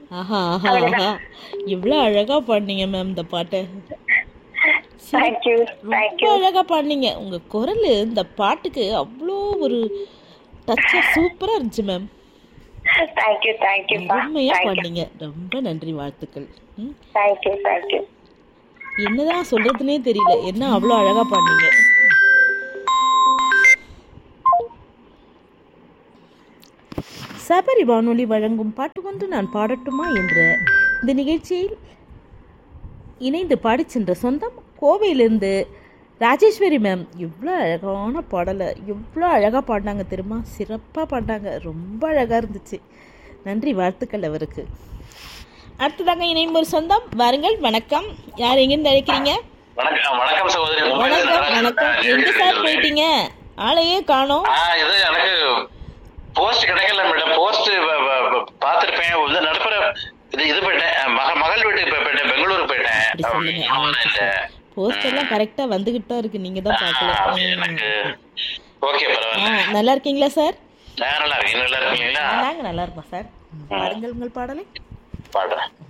ஆஹா ஆஹா ஆஹா இவ்வளோ அழகா பாடினீங்க மேம் இந்த பாட்டை தேங்க்யூ ரொம்ப தேங்க்யூ அழகா பாடினீங்க உங்க குரல் இந்த பாட்டுக்கு அவ்வளோ ஒரு டச்சா சூப்பரா இருந்துச்சு மேம் தேங்க்யூ தேங்க்யூப்பா அருமையா தேங்க்யூ பாடினீங்க ரொம்ப நன்றி வாழ்த்துக்கள் ம் தேங்க்யூ தேங்க்யூ என்னதான் சொல்றதுனே தெரியல என்ன அவ்வளோ அழகா பாடினீங்க சபரி வானொலி வழங்கும் பாட்டு ஒன்று நான் பாடட்டுமா என்ற இந்த நிகழ்ச்சியில் இணைந்து பாடிச் சென்ற சொந்தம் கோவையிலிருந்து ராஜேஸ்வரி மேம் எவ்வளோ அழகான பாடலை எவ்வளோ அழகாக பாடினாங்க தெரியுமா சிறப்பாக பாடினாங்க ரொம்ப அழகாக இருந்துச்சு நன்றி வாழ்த்துக்கள் அவருக்கு அடுத்ததாக இணையும் ஒரு சொந்தம் வாருங்கள் வணக்கம் யார் எங்கேருந்து அழைக்கிறீங்க வணக்கம் வணக்கம் சகோதரி வணக்கம் வணக்கம் எங்க சார் போயிட்டீங்க ஆளையே காணோம் ஆ இது எனக்கு போஸ்ட் கிடைக்கல மேடம் போஸ்ட் பார்த்துருப்பேன் இது நடுப்புற இது இது போயிட்டேன் மக மகள் வீட்டுக்கு போய் போயிட்டேன் பெங்களூருக்கு போயிட்டேன் அப்படி சொல்லுங்க ஆ, ஆமா, சரி, இந்த, சரி. போஸ்ட் எல்லாம் கரெக்டா வந்துகிட்டு தான் இருக்கு நீங்க தான் ஆ, பார்க்கல எனக்கு ஓகே ஆ, பரவாயில்ல நல்லா இருக்கீங்களா சார் நான் நல்லா இருக்கேன் நல்லா இருக்கீங்களா நாங்க நல்லா இருக்கோம் சார் பாருங்கள் உங்கள் பாடலை பாடுறேன்